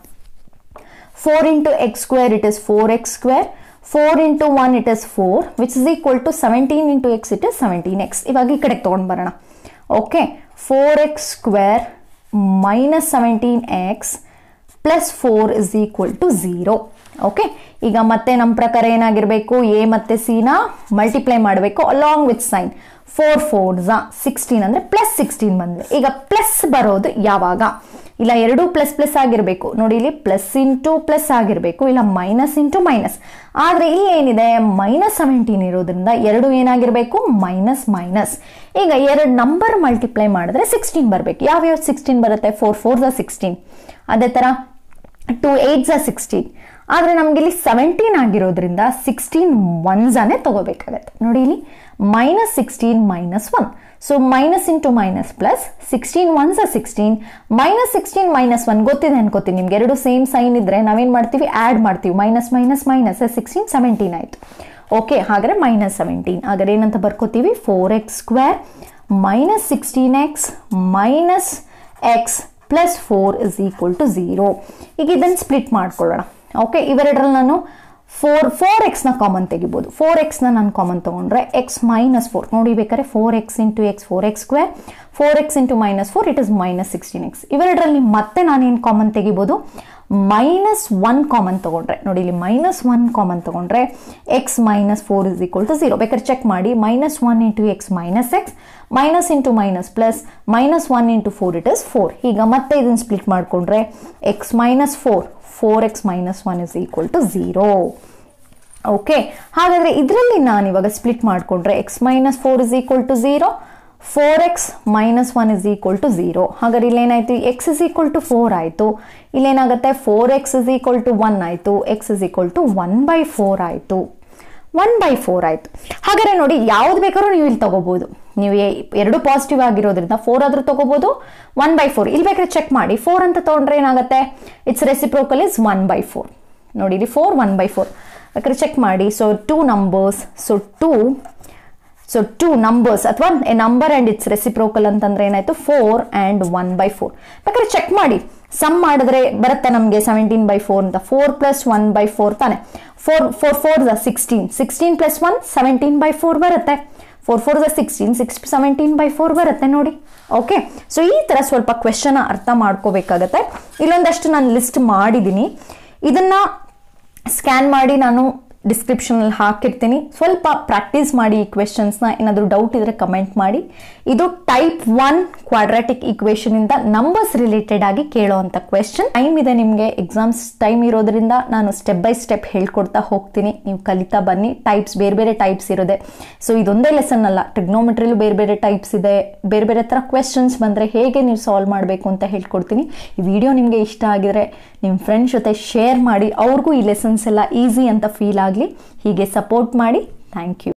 four into x square it is four x square four into one it is four which is equal to seventeen into x it is seventeen x ಇವಾಗ ಈ ಕಡೆಗೆ ತೊಗೊಂಡು ಬರೋಣ okay four x square minus seventeen x plus four is equal to zero okay ಈಗ ಮತ್ತೆ ನಮ್ಮ ಪ್ರಕಾರ ಏನಾಗಿರಬೇಕು ಎ ಮತ್ತು ಸಿನ ಮಲ್ಟಿಪ್ಲೈ ಮಾಡಬೇಕು along with sign four four ಝ ಸಿಕ್ಸ್ಟೀನ್ ಅಂದರೆ ಪ್ಲಸ್ ಸಿಕ್ಸ್ಟೀನ್ ಬಂದರೆ ಈಗ ಪ್ಲಸ್ ಬರೋದು ಯಾವಾಗ ಇಲ್ಲ ಎರಡೂ ಪ್ಲಸ್ ಪ್ಲಸ್ ಆಗಿರಬೇಕು ನೋಡಿ ಇಲ್ಲಿ ಪ್ಲಸ್ ಇಂಟು ಪ್ಲಸ್ ಆಗಿರಬೇಕು ಇಲ್ಲ ಮೈನಸ್ ಇಂಟು ಮೈನಸ್ ಆದರೆ ಇಲ್ಲಿ ಏನಿದೆ ಮೈನಸ್ ಸೆವೆಂಟೀನ್ ಇರೋದ್ರಿಂದ ಎರಡು ಏನಾಗಿರಬೇಕು ಮೈನಸ್ ಮೈನಸ್ ಈಗ ಎರಡು ನಂಬರ್ ಮಲ್ಟಿಪ್ಲೈ ಮಾಡಿದ್ರೆ ಸಿಕ್ಸ್ಟೀನ್ ಬರಬೇಕು ಯಾವ್ಯಾವ ಸಿಕ್ಸ್ಟೀನ್ ಬರುತ್ತೆ ಫೋರ್ ಫೋರ್ ಝ ಸಿಕ್ಸ್ಟೀನ್ ಅದೇ ಥರ ಟು ಏಟ್ ಝ ಸಿಕ್ಸ್ಟೀನ್ ಆದರೆ ನಮ್ಗೆ ಇಲ್ಲಿ ಸೆವೆಂಟೀನ್ ಆಗಿರೋದ್ರಿಂದ ಸಿಕ್ಸ್ಟೀನ್ ಒನ್ಸನೇ ತಗೋಬೇಕಾಗತ್ತೆ ನೋಡಿ ಇಲ್ಲಿ minus sixteen minus one so minus into minus plus sixteen ones sixteen minus sixteen minus one ಗೊತ್ತಿದೆ ಅನ್ಕೋತೀನಿ ನಿಮ್ಗೆ ಎರಡು ಸೇಮ್ ಸೈನ್ ಇದ್ರೆ ನಾವೇನು ಮಾಡ್ತೀವಿ ಆ್ಯಡ್ ಮಾಡ್ತೀವಿ minus minus minus sixteen seventeen ಆಯಿತು ಓಕೆ ಹಾಗಾದ್ರೆ ಮೈನಸ್ ಸೆವೆಂಟೀನ್ ಹಾಗಾದ್ರೆ ಏನಂತ ಬರ್ಕೋತೀವಿ four x square minus sixteen x minus x plus four is equal to zero ಈಗ ಇದನ್ನು ಸ್ಪ್ಲಿಟ್ ಮಾಡ್ಕೊಳ್ಳೋಣ ಓಕೆ ಇವೆರಡರಲ್ಲಿ ನಾನು ಫೋರ್ ಫೋರ್ ಎಕ್ಸ್ನ ಕಾಮನ್ ತೆಗಿಬೋದು ಫೋರ್ ಎಕ್ಸ್ನ ನಾನು ಕಾಮನ್ ತೊಗೊಂಡ್ರೆ ಎಕ್ಸ್ ಮೈನಸ್ ಫೋರ್ ನೋಡಿ ಬೇಕಾದ್ರೆ four x into x four x square four x into minus four it is minus sixteen X ಇವೆರಡರಲ್ಲಿ ಮತ್ತೆ ನಾನೇನು ಕಾಮನ್ ತೆಗಿಬೋದು ಮೈನಸ್ ಒನ್ ಕಾಮನ್ ತೊಗೊಂಡ್ರೆ ನೋಡಿ ಇಲ್ಲಿ ಮೈನಸ್ ಒನ್ ಕಾಮನ್ ತೊಗೊಂಡ್ರೆ x minus four is equal to zero ಬೇಕಾದ್ರೆ check ಮಾಡಿ minus one into x minus x minus into minus plus minus one into four it is four ಈಗ ಮತ್ತೆ ಇದನ್ನು split ಮಾಡಿಕೊಂಡ್ರೆ x minus four four x minus one is equal to zero okay ಹಾಗಾದರೆ ಇದರಲ್ಲಿ ನಾನು ಇವಾಗ split ಮಾಡಿಕೊಂಡ್ರೆ x minus four is equal to zero four x minus one is equal to zero ಹಾಗಾದ್ರೆ ಇಲ್ಲೇನಾಯಿತು x is equal to four ಆಯಿತು ಇಲ್ಲೇನಾಗುತ್ತೆ four x is equal to one ಆಯಿತು x is equal to one by four ಆಯಿತು one by four ಆಯಿತು ಹಾಗಾದ್ರೆ ನೋಡಿ ಯಾವ್ದು ಬೇಕಾದ್ರೂ ನೀವು ಇಲ್ಲಿ ತಗೋಬೋದು ನೀವು ಎರಡು ಪಾಸಿಟಿವ್ ಆಗಿರೋದ್ರಿಂದ ಫೋರ್ ಆದರೂ ತಗೋಬೋದು ಒನ್ ಬೈ ಫೋರ್ ಇಲ್ಲಿ ಬೇಕಾದ್ರೆ ಚೆಕ್ ಮಾಡಿ ಫೋರ್ ಅಂತ ತೊಗೊಂಡ್ರೆ ಏನಾಗುತ್ತೆ it's reciprocal is one by four ನೋಡಿ ಇಲ್ಲಿ ಫೋರ್ ಒನ್ ಬೈ ಫೋರ್ ಬೇಕಾದ್ರೆ ಚೆಕ್ ಮಾಡಿ so two numbers so two so two numbers ಅಥವಾ a number and it's reciprocal ಅಂತಂದ್ರೆ ಏನಾಯ್ತು four and one by four ಬೇಕಾದ್ರೆ ಚೆಕ್ ಮಾಡಿ ಸಮ್ ಮಾಡಿದ್ರೆ ಬರುತ್ತೆ ನಮಗೆ ಸೆವೆಂಟೀನ್ ಬೈ ಫೋರ್ ಅಂತ four plus one by four ತಾನೆ four four four the sixteen sixteen plus one seventeen by four ಬರುತ್ತೆ four four the sixteen six seventeen by four ಬರುತ್ತೆ ನೋಡಿ ಓಕೆ ಸೊ ಈ ಥರ ಸ್ವಲ್ಪ ಕ್ವೆಶನ್ ಅರ್ಥ ಮಾಡ್ಕೋಬೇಕಾಗತ್ತೆ ಇಲ್ಲೊಂದಷ್ಟು ನಾನು ಲಿಸ್ಟ್ ಮಾಡಿದ್ದೀನಿ ಇದನ್ನು ಸ್ಕ್ಯಾನ್ ಮಾಡಿ ನಾನು ಡಿಸ್ಕ್ರಿಪ್ಷನಲ್ಲಿ ಹಾಕಿರ್ತೀನಿ ಸ್ವಲ್ಪ ಪ್ರಾಕ್ಟೀಸ್ ಮಾಡಿ ಈ ಕ್ವೆಶನ್ಸ್ನ ಏನಾದರೂ ಡೌಟ್ ಇದ್ದರೆ ಕಮೆಂಟ್ ಮಾಡಿ ಇದು ಟೈಪ್ ಒನ್ ಕ್ವಾಡ್ರಾಟಿಕ್ ಇಂದ ನಂಬರ್ಸ್ ರಿಲೇಟೆಡ್ ಆಗಿ ಕೇಳೋವಂಥ ಕ್ವೆಶನ್ ಟೈಮ್ ಇದೆ ನಿಮಗೆ ಎಕ್ಸಾಮ್ಸ್ ಟೈಮ್ ಇರೋದ್ರಿಂದ ನಾನು ಸ್ಟೆಪ್ ಬೈ ಸ್ಟೆಪ್ ಹೇಳ್ಕೊಡ್ತಾ ಹೋಗ್ತೀನಿ ನೀವು ಕಲಿತಾ ಬನ್ನಿ ಟೈಪ್ಸ್ ಬೇರೆ ಬೇರೆ ಟೈಪ್ಸ್ ಇರೋದೆ ಸೊ ಇದೊಂದೇ ಲೆಸನ್ ಅಲ್ಲ ಟ್ರಿಗ್ನೋಮೆಟ್ರಿಲೂ ಬೇರೆ ಬೇರೆ ಟೈಪ್ಸ್ ಇದೆ ಬೇರೆ ಬೇರೆ ಥರ ಕ್ವೆಶನ್ಸ್ ಬಂದರೆ ಹೇಗೆ ನೀವು ಸಾಲ್ವ್ ಮಾಡಬೇಕು ಅಂತ ಹೇಳ್ಕೊಡ್ತೀನಿ ಈ ವಿಡಿಯೋ ನಿಮಗೆ ಇಷ್ಟ ಆಗಿದ್ರೆ ನಿಮ್ಮ ಫ್ರೆಂಡ್ಸ್ ಜೊತೆ ಶೇರ್ ಮಾಡಿ ಅವ್ರಿಗೂ ಈ ಲೆಸನ್ಸ್ ಎಲ್ಲ ಈಸಿ ಅಂತ ಫೀಲ್ ಆಗಲಿ ಹೀಗೆ ಸಪೋರ್ಟ್ ಮಾಡಿ ಥ್ಯಾಂಕ್ ಯು